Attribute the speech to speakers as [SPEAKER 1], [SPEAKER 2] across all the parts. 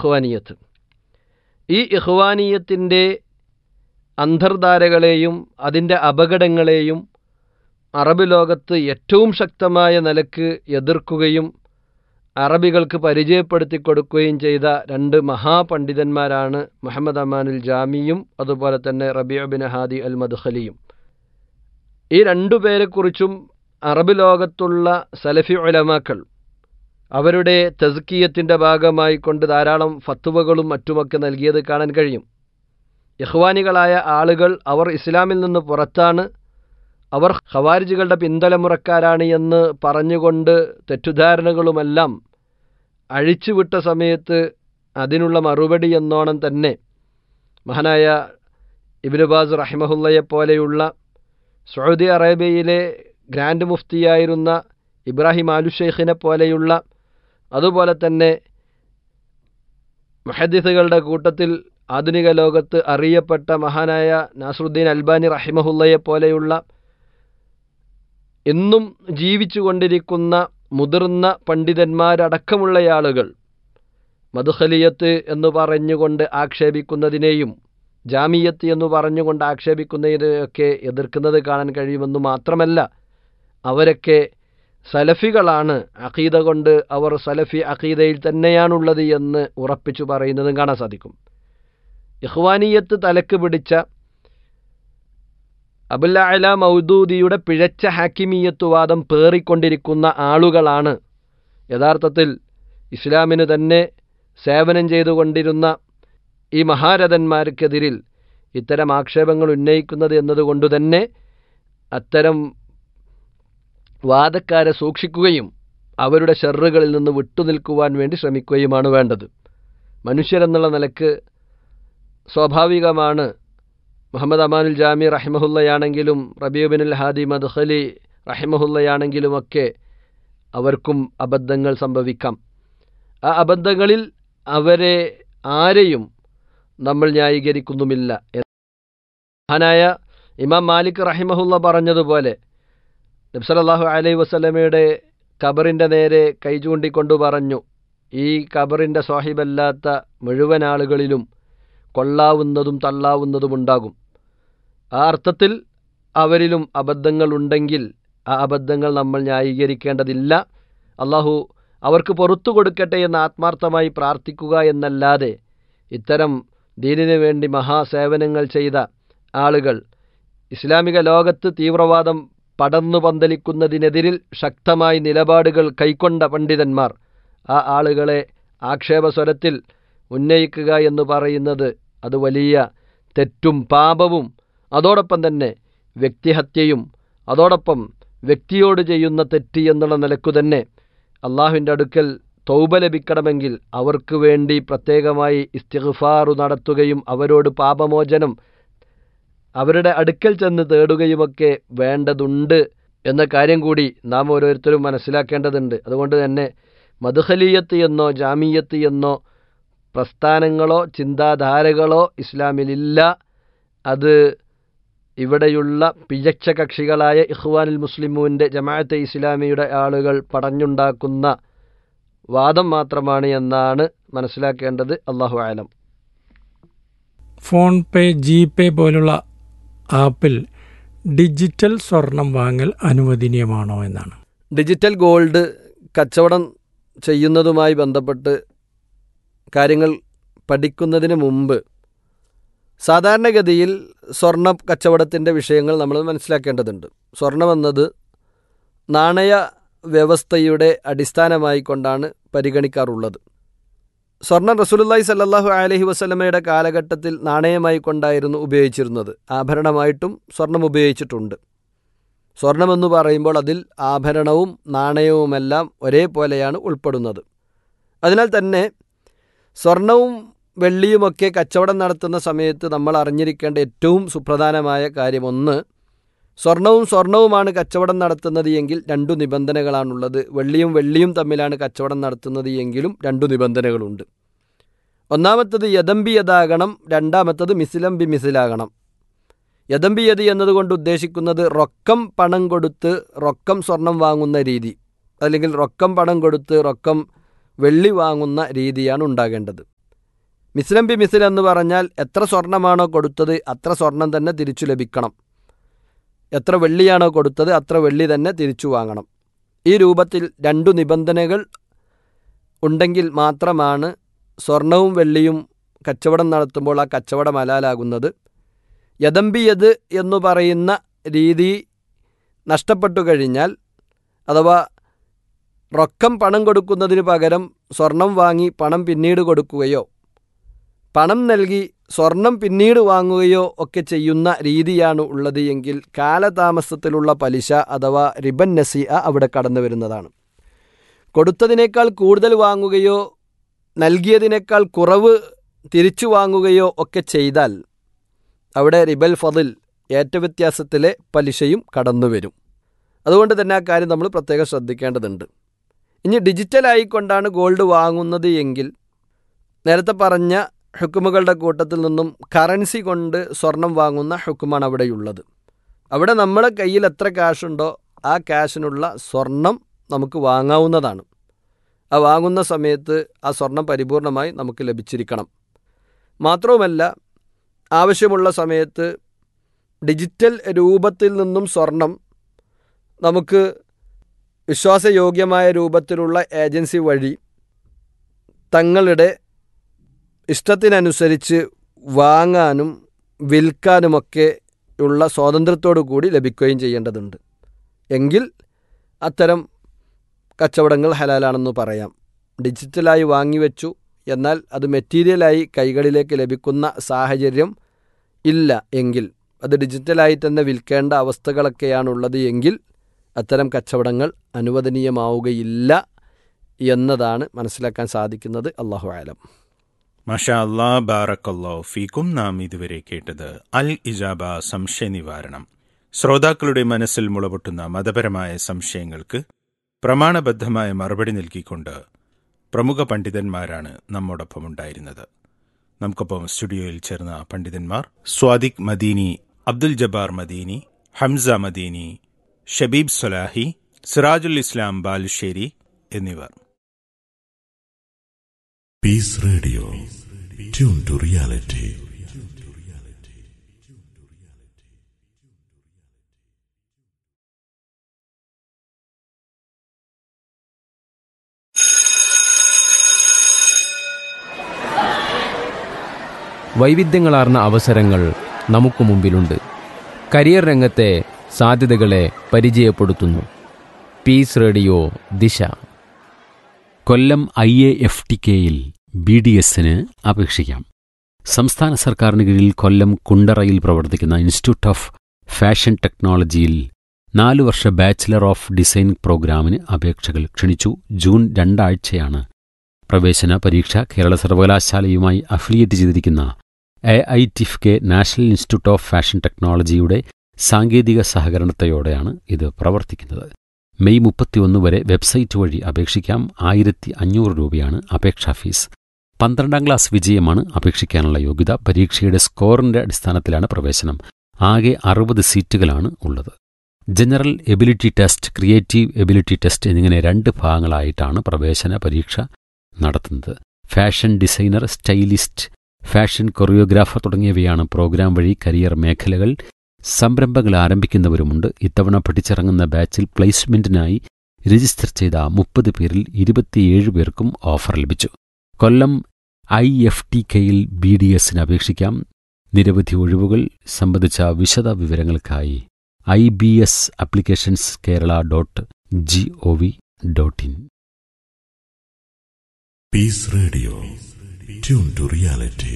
[SPEAKER 1] ഇഹ്വാനിയത്ത് ഈ ഇഹ്വാനിയത്തിൻ്റെ അന്തർധാരകളെയും അതിൻ്റെ അപകടങ്ങളെയും അറബ് ലോകത്ത് ഏറ്റവും ശക്തമായ നിലക്ക് എതിർക്കുകയും അറബികൾക്ക് പരിചയപ്പെടുത്തി കൊടുക്കുകയും ചെയ്ത രണ്ട് മഹാപണ്ഡിതന്മാരാണ് മുഹമ്മദ് അമാനുൽ ജാമിയും അതുപോലെ തന്നെ റബിയ ബിൻ ഹാദി അൽ മദ്ഖലിയും ഈ രണ്ടു പേരെക്കുറിച്ചും അറബ് ലോകത്തുള്ള സലഫി ഉലമാക്കൾ അവരുടെ തസ്കിയത്തിൻ്റെ ഭാഗമായി കൊണ്ട് ധാരാളം ഫത്തുവകളും മറ്റുമൊക്കെ നൽകിയത് കാണാൻ കഴിയും ഇഹ്വാനികളായ ആളുകൾ അവർ ഇസ്ലാമിൽ നിന്ന് പുറത്താണ് അവർ ഖവാരിജുകളുടെ പിന്തലമുറക്കാരാണ് എന്ന് പറഞ്ഞുകൊണ്ട് തെറ്റുധാരണകളുമെല്ലാം അഴിച്ചുവിട്ട സമയത്ത് അതിനുള്ള മറുപടി എന്നോണം തന്നെ മഹാനായ ഇബിനുബാസ് റഹിമഹുല്ലയെ പോലെയുള്ള സൗദി അറേബ്യയിലെ ഗ്രാൻഡ് മുഫ്തിയായിരുന്ന ഇബ്രാഹിം ആലു ഷെയ്ഖിനെ പോലെയുള്ള അതുപോലെ തന്നെ മുഹദ്ദിസുകളുടെ കൂട്ടത്തിൽ ആധുനിക ലോകത്ത് അറിയപ്പെട്ട മഹാനായ നാസറുദ്ദീൻ അൽബാനി റഹിമഹുല്ലയെ പോലെയുള്ള എന്നും ജീവിച്ചു കൊണ്ടിരിക്കുന്ന മുതിർന്ന പണ്ഡിതന്മാരടക്കമുള്ള ആളുകൾ മധുഖലിയത്ത് എന്ന് പറഞ്ഞുകൊണ്ട് ആക്ഷേപിക്കുന്നതിനെയും ജാമിയത്ത് എന്ന് പറഞ്ഞുകൊണ്ട് ആക്ഷേപിക്കുന്നതിനെയൊക്കെ എതിർക്കുന്നത് കാണാൻ കഴിയുമെന്ന് മാത്രമല്ല അവരൊക്കെ സലഫികളാണ് അഖീദ കൊണ്ട് അവർ സലഫി അഖീദയിൽ തന്നെയാണുള്ളത് എന്ന് ഉറപ്പിച്ചു പറയുന്നതും കാണാൻ സാധിക്കും ഇഹ്വാനിയത്ത് തലക്ക് പിടിച്ച അബുല്ല മൗദൂദിയുടെ പിഴച്ച ഹാക്കിമീയത്വവാദം പേറിക്കൊണ്ടിരിക്കുന്ന ആളുകളാണ് യഥാർത്ഥത്തിൽ ഇസ്ലാമിന് തന്നെ സേവനം ചെയ്തുകൊണ്ടിരുന്ന ഈ മഹാരഥന്മാർക്കെതിരിൽ ഇത്തരം ആക്ഷേപങ്ങൾ ഉന്നയിക്കുന്നത് എന്നതുകൊണ്ട് തന്നെ അത്തരം വാദക്കാരെ സൂക്ഷിക്കുകയും അവരുടെ ഷെറുകളിൽ നിന്ന് വിട്ടുനിൽക്കുവാൻ വേണ്ടി ശ്രമിക്കുകയുമാണ് വേണ്ടത് മനുഷ്യരെന്നുള്ള നിലക്ക് സ്വാഭാവികമാണ് മുഹമ്മദ് അമാനുൽ ജാമി റഹിമഹുല്ലയാണെങ്കിലും റബീബിനുൽ ഹാദി മദ്ഖലി റഹിമഹുല്ലയാണെങ്കിലുമൊക്കെ അവർക്കും അബദ്ധങ്ങൾ സംഭവിക്കാം ആ അബദ്ധങ്ങളിൽ അവരെ ആരെയും നമ്മൾ ന്യായീകരിക്കുന്നുമില്ല മഹാനായ ഇമാം മാലിക് റഹിമഹുല്ല പറഞ്ഞതുപോലെ നബ്സലല്ലാഹു അലൈ വസ്ലമയുടെ ഖബറിൻ്റെ നേരെ കൈ ചൂണ്ടിക്കൊണ്ടു പറഞ്ഞു ഈ ഖബറിൻ്റെ സ്വാഹിബല്ലാത്ത മുഴുവൻ ആളുകളിലും കൊള്ളാവുന്നതും തള്ളാവുന്നതും ഉണ്ടാകും ആ അർത്ഥത്തിൽ അവരിലും അബദ്ധങ്ങളുണ്ടെങ്കിൽ ആ അബദ്ധങ്ങൾ നമ്മൾ ന്യായീകരിക്കേണ്ടതില്ല അള്ളാഹു അവർക്ക് പുറത്തു കൊടുക്കട്ടെ എന്ന് ആത്മാർത്ഥമായി പ്രാർത്ഥിക്കുക എന്നല്ലാതെ ഇത്തരം ദീനിനു വേണ്ടി മഹാസേവനങ്ങൾ ചെയ്ത ആളുകൾ ഇസ്ലാമിക ലോകത്ത് തീവ്രവാദം പടർന്നു പന്തലിക്കുന്നതിനെതിരിൽ ശക്തമായി നിലപാടുകൾ കൈക്കൊണ്ട പണ്ഡിതന്മാർ ആ ആളുകളെ ആക്ഷേപസ്വരത്തിൽ ഉന്നയിക്കുക എന്ന് പറയുന്നത് അത് വലിയ തെറ്റും പാപവും അതോടൊപ്പം തന്നെ വ്യക്തിഹത്യയും അതോടൊപ്പം വ്യക്തിയോട് ചെയ്യുന്ന തെറ്റ് എന്നുള്ള നിലക്കു തന്നെ അള്ളാഹുവിൻ്റെ അടുക്കൽ തൗബ ലഭിക്കണമെങ്കിൽ അവർക്ക് വേണ്ടി പ്രത്യേകമായി ഇസ്തിഗ്ഫാറു നടത്തുകയും അവരോട് പാപമോചനം അവരുടെ അടുക്കൽ ചെന്ന് തേടുകയുമൊക്കെ വേണ്ടതുണ്ട് എന്ന കാര്യം കൂടി നാം ഓരോരുത്തരും മനസ്സിലാക്കേണ്ടതുണ്ട് അതുകൊണ്ട് തന്നെ മധുഹലീയത്ത് എന്നോ ജാമീയത്ത് എന്നോ പ്രസ്ഥാനങ്ങളോ ചിന്താധാരകളോ ഇസ്ലാമിലില്ല അത് ഇവിടെയുള്ള പിഴച്ച കക്ഷികളായ ഇഖ്വാനുൽ മുസ്ലിമൂൻ്റെ ജമാഅത്തെ ഇസ്ലാമിയുടെ ആളുകൾ പടഞ്ഞുണ്ടാക്കുന്ന വാദം മാത്രമാണ് എന്നാണ് മനസ്സിലാക്കേണ്ടത് അള്ളാഹു ആലം
[SPEAKER 2] ഫോൺ പേ ജി പേ പോലുള്ള ആപ്പിൽ ഡിജിറ്റൽ സ്വർണം വാങ്ങൽ അനുവദനീയമാണോ എന്നാണ്
[SPEAKER 1] ഡിജിറ്റൽ ഗോൾഡ് കച്ചവടം ചെയ്യുന്നതുമായി ബന്ധപ്പെട്ട് കാര്യങ്ങൾ പഠിക്കുന്നതിന് മുമ്പ് സാധാരണഗതിയിൽ സ്വർണ്ണ കച്ചവടത്തിൻ്റെ വിഷയങ്ങൾ നമ്മൾ മനസ്സിലാക്കേണ്ടതുണ്ട് സ്വർണമെന്നത് നാണയ വ്യവസ്ഥയുടെ അടിസ്ഥാനമായി കൊണ്ടാണ് പരിഗണിക്കാറുള്ളത് സ്വർണം റസൂലുല്ലായി സല്ലാഹു അലഹി വസ്ലമയുടെ കാലഘട്ടത്തിൽ നാണയമായി കൊണ്ടായിരുന്നു ഉപയോഗിച്ചിരുന്നത് ആഭരണമായിട്ടും സ്വർണം ഉപയോഗിച്ചിട്ടുണ്ട് സ്വർണമെന്ന് പറയുമ്പോൾ അതിൽ ആഭരണവും നാണയവുമെല്ലാം ഒരേപോലെയാണ് ഉൾപ്പെടുന്നത് അതിനാൽ തന്നെ സ്വർണവും വെള്ളിയുമൊക്കെ കച്ചവടം നടത്തുന്ന സമയത്ത് നമ്മൾ അറിഞ്ഞിരിക്കേണ്ട ഏറ്റവും സുപ്രധാനമായ കാര്യം ഒന്ന് സ്വർണവും സ്വർണവുമാണ് കച്ചവടം നടത്തുന്നത് എങ്കിൽ രണ്ടു നിബന്ധനകളാണുള്ളത് വെള്ളിയും വെള്ളിയും തമ്മിലാണ് കച്ചവടം നടത്തുന്നത് എങ്കിലും രണ്ടു നിബന്ധനകളുണ്ട് ഒന്നാമത്തത് യദംബിയതാകണം രണ്ടാമത്തത് മിസിലം ബി മിസിലാകണം യദംബിയതി എന്നതുകൊണ്ട് ഉദ്ദേശിക്കുന്നത് റൊക്കം പണം കൊടുത്ത് റൊക്കം സ്വർണം വാങ്ങുന്ന രീതി അല്ലെങ്കിൽ റൊക്കം പണം കൊടുത്ത് റൊക്കം വെള്ളി വാങ്ങുന്ന രീതിയാണ് ഉണ്ടാകേണ്ടത് മിസ്ലം ബി മിസിൽ എന്ന് പറഞ്ഞാൽ എത്ര സ്വർണമാണോ കൊടുത്തത് അത്ര സ്വർണം തന്നെ തിരിച്ചു ലഭിക്കണം എത്ര വെള്ളിയാണോ കൊടുത്തത് അത്ര വെള്ളി തന്നെ തിരിച്ചു വാങ്ങണം ഈ രൂപത്തിൽ രണ്ടു നിബന്ധനകൾ ഉണ്ടെങ്കിൽ മാത്രമാണ് സ്വർണവും വെള്ളിയും കച്ചവടം നടത്തുമ്പോൾ ആ കച്ചവടം ഹലാലാകുന്നത് യദംബിയത് എന്നു പറയുന്ന രീതി നഷ്ടപ്പെട്ടു കഴിഞ്ഞാൽ അഥവാ റൊക്കം പണം കൊടുക്കുന്നതിന് പകരം സ്വർണം വാങ്ങി പണം പിന്നീട് കൊടുക്കുകയോ പണം നൽകി സ്വർണം പിന്നീട് വാങ്ങുകയോ ഒക്കെ ചെയ്യുന്ന രീതിയാണ് ഉള്ളത് എങ്കിൽ കാലതാമസത്തിലുള്ള പലിശ അഥവാ റിബൻ നസിഅ അവിടെ കടന്നു വരുന്നതാണ് കൊടുത്തതിനേക്കാൾ കൂടുതൽ വാങ്ങുകയോ നൽകിയതിനേക്കാൾ കുറവ് തിരിച്ചു വാങ്ങുകയോ ഒക്കെ ചെയ്താൽ അവിടെ റിബൽ ഫതിൽ ഏറ്റവ്യത്യാസത്തിലെ പലിശയും കടന്നു വരും അതുകൊണ്ട് തന്നെ ആ കാര്യം നമ്മൾ പ്രത്യേകം ശ്രദ്ധിക്കേണ്ടതുണ്ട് ഇനി ഡിജിറ്റലായിക്കൊണ്ടാണ് ഗോൾഡ് വാങ്ങുന്നത് എങ്കിൽ നേരത്തെ പറഞ്ഞ ഹുക്കുമുകളുടെ കൂട്ടത്തിൽ നിന്നും കറൻസി കൊണ്ട് സ്വർണം വാങ്ങുന്ന ഹുക്കുമാണ് അവിടെയുള്ളത് അവിടെ നമ്മളെ കയ്യിൽ എത്ര ക്യാഷുണ്ടോ ആ ക്യാഷിനുള്ള സ്വർണം നമുക്ക് വാങ്ങാവുന്നതാണ് ആ വാങ്ങുന്ന സമയത്ത് ആ സ്വർണം പരിപൂർണമായി നമുക്ക് ലഭിച്ചിരിക്കണം മാത്രവുമല്ല ആവശ്യമുള്ള സമയത്ത് ഡിജിറ്റൽ രൂപത്തിൽ നിന്നും സ്വർണം നമുക്ക് വിശ്വാസയോഗ്യമായ രൂപത്തിലുള്ള ഏജൻസി വഴി തങ്ങളുടെ ഇഷ്ടത്തിനനുസരിച്ച് വാങ്ങാനും വിൽക്കാനുമൊക്കെ ഉള്ള സ്വാതന്ത്ര്യത്തോടു കൂടി ലഭിക്കുകയും ചെയ്യേണ്ടതുണ്ട് എങ്കിൽ അത്തരം കച്ചവടങ്ങൾ ഹലാലാണെന്ന് പറയാം ഡിജിറ്റലായി വാങ്ങിവെച്ചു എന്നാൽ അത് മെറ്റീരിയലായി കൈകളിലേക്ക് ലഭിക്കുന്ന സാഹചര്യം ഇല്ല എങ്കിൽ അത് ഡിജിറ്റലായി തന്നെ വിൽക്കേണ്ട അവസ്ഥകളൊക്കെയാണുള്ളത് എങ്കിൽ അത്തരം കച്ചവടങ്ങൾ അനുവദനീയമാവുകയില്ല എന്നതാണ് മനസ്സിലാക്കാൻ സാധിക്കുന്നത് അള്ളാഹു ആലം
[SPEAKER 3] മഷാ അല്ലാ ബാറക്കല്ലോ ഫീക്കും നാം ഇതുവരെ കേട്ടത് അൽ ഇജാബ സംശയ നിവാരണം ശ്രോതാക്കളുടെ മനസ്സിൽ മുളപൊട്ടുന്ന മതപരമായ സംശയങ്ങൾക്ക് പ്രമാണബദ്ധമായ മറുപടി നൽകിക്കൊണ്ട് പ്രമുഖ പണ്ഡിതന്മാരാണ് നമ്മോടൊപ്പം ഉണ്ടായിരുന്നത് നമുക്കൊപ്പം സ്റ്റുഡിയോയിൽ ചേർന്ന പണ്ഡിതന്മാർ സ്വാദിഖ് മദീനി അബ്ദുൽ ജബ്ബാർ മദീനി ഹംസ മദീനി ഷബീബ് സൊലാഹി സിറാജുൽ ഇസ്ലാം ബാലുശ്ശേരി എന്നിവർ
[SPEAKER 4] Peace Radio. Tune to reality.
[SPEAKER 5] വൈവിധ്യങ്ങളാർന്ന അവസരങ്ങൾ നമുക്ക് മുമ്പിലുണ്ട് കരിയർ രംഗത്തെ സാധ്യതകളെ പരിചയപ്പെടുത്തുന്നു പീസ് റേഡിയോ ദിശ
[SPEAKER 6] Kollam I A F T കെയിൽ ബി ഡി എസിന് അപേക്ഷിക്കാം സംസ്ഥാന സർക്കാരിന് കീഴിൽ കൊല്ലം കുണ്ടറയിൽ പ്രവർത്തിക്കുന്ന ഇൻസ്റ്റിറ്റ്യൂട്ട് ഓഫ് ഫാഷൻ ടെക്നോളജിയിൽ നാലു വർഷ ബാച്ചിലർ ഓഫ് ഡിസൈൻ പ്രോഗ്രാമിന് അപേക്ഷകൾ ക്ഷണിച്ചു ജൂൺ രണ്ടാഴ്ചയാണ് പ്രവേശന പരീക്ഷ കേരള സർവകലാശാലയുമായി അഫിലിയേറ്റ് ചെയ്തിരിക്കുന്ന A I T F K national institute of fashion ടെക്നോളജിയുടെ സാങ്കേതിക സഹകരണത്തോടെയാണ് ഇത് പ്രവർത്തിക്കുന്നത് മെയ് മുപ്പത്തിയൊന്ന് വരെ വെബ്സൈറ്റ് വഴി അപേക്ഷിക്കാം ആയിരത്തി അഞ്ഞൂറ് രൂപയാണ് അപേക്ഷാ ഫീസ് പന്ത്രണ്ടാം ക്ലാസ് വിജയമാണ് അപേക്ഷിക്കാനുള്ള യോഗ്യത പരീക്ഷയുടെ സ്കോറിന്റെ അടിസ്ഥാനത്തിലാണ് പ്രവേശനം ആകെ അറുപത് സീറ്റുകളാണ് ഉള്ളത് general ability test creative ability test എന്നിങ്ങനെ രണ്ട് ഭാഗങ്ങളായിട്ടാണ് പ്രവേശന പരീക്ഷ നടത്തുന്നത് fashion designer stylist fashion choreographer തുടങ്ങിയവയാണ് പ്രോഗ്രാം വഴി കരിയർ മേഖലകൾ സംരംഭങ്ങൾ ആരംഭിക്കുന്നവരുമുണ്ട് ഇത്തവണ പഠിച്ചിറങ്ങുന്ന ബാച്ചിൽ പ്ലേസ്മെന്റിനായി രജിസ്റ്റർ ചെയ്ത മുപ്പത് പേരിൽ ഇരുപത്തിയേഴ് പേർക്കും ഓഫർ ലഭിച്ചു കൊല്ലം ഐ എഫ് ടി കെയിൽ ബി ഡി എസിന് അപേക്ഷിക്കാം നിരവധി ഒഴിവുകൾ സംബന്ധിച്ച വിശദ വിവരങ്ങൾക്കായി I B S applications Kerala dot G O V dot in
[SPEAKER 4] Peace Radio. Tune to reality.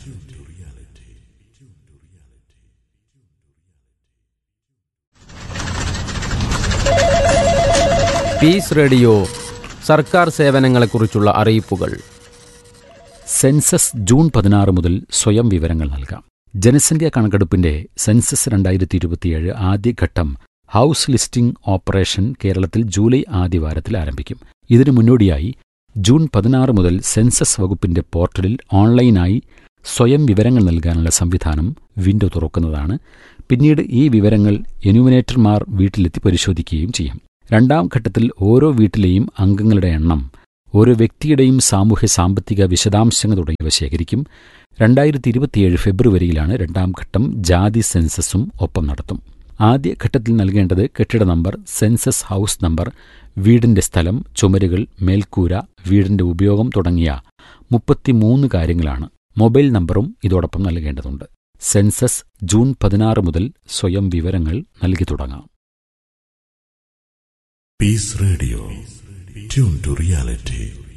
[SPEAKER 5] Peace radio സർക്കാർ സേവനങ്ങളെക്കുറിച്ചുള്ള അറിയിപ്പുകൾ
[SPEAKER 6] സെൻസസ് ജൂൺ പതിനാറ് മുതൽ സ്വയം വിവരങ്ങൾ നൽകാം ജനസംഖ്യാ കണക്കെടുപ്പിന്റെ സെൻസസ് രണ്ടായിരത്തി ഇരുപത്തിയേഴ് ആദ്യഘട്ടം ഹൗസ് ലിസ്റ്റിംഗ് ഓപ്പറേഷൻ കേരളത്തിൽ ജൂലൈ ആദ്യവാരത്തിൽ ആരംഭിക്കും ഇതിനു മുന്നോടിയായി ജൂൺ പതിനാറ് മുതൽ സെൻസസ് വകുപ്പിന്റെ പോർട്ടലിൽ ഓൺലൈനായി സ്വയം വിവരങ്ങൾ നൽകാനുള്ള സംവിധാനം വിൻഡോ തുറക്കുന്നതാണ് പിന്നീട് ഈ വിവരങ്ങൾ എന്യൂമിനേറ്റർമാർ വീട്ടിലെത്തി പരിശോധിക്കുകയും ചെയ്യും രണ്ടാം ഘട്ടത്തിൽ ഓരോ വീട്ടിലെയും അംഗങ്ങളുടെ എണ്ണം ഓരോ വ്യക്തിയുടെയും സാമൂഹ്യ സാമ്പത്തിക വിശദാംശങ്ങൾ തുടങ്ങിയവ ശേഖരിക്കും രണ്ടായിരത്തി ഇരുപത്തിയേഴ് ഫെബ്രുവരിയിലാണ് രണ്ടാം ഘട്ടം ജാതി സെൻസസും ഒപ്പം നടത്തും ആദ്യ ഘട്ടത്തിൽ നൽകേണ്ടത് കെട്ടിട നമ്പർ സെൻസസ് ഹൗസ് നമ്പർ വീടിന്റെ സ്ഥലം ചുമരുകൾ മേൽക്കൂര വീടിന്റെ ഉപയോഗം തുടങ്ങിയ മുപ്പത്തിമൂന്ന് കാര്യങ്ങളാണ് മൊബൈൽ നമ്പറും ഇതോടൊപ്പം നൽകേണ്ടതുണ്ട് സെൻസസ് ജൂൺ പതിനാറ് മുതൽ സ്വയം വിവരങ്ങൾ നൽകി തുടങ്ങാം
[SPEAKER 4] Peace Radio. Tune to reality.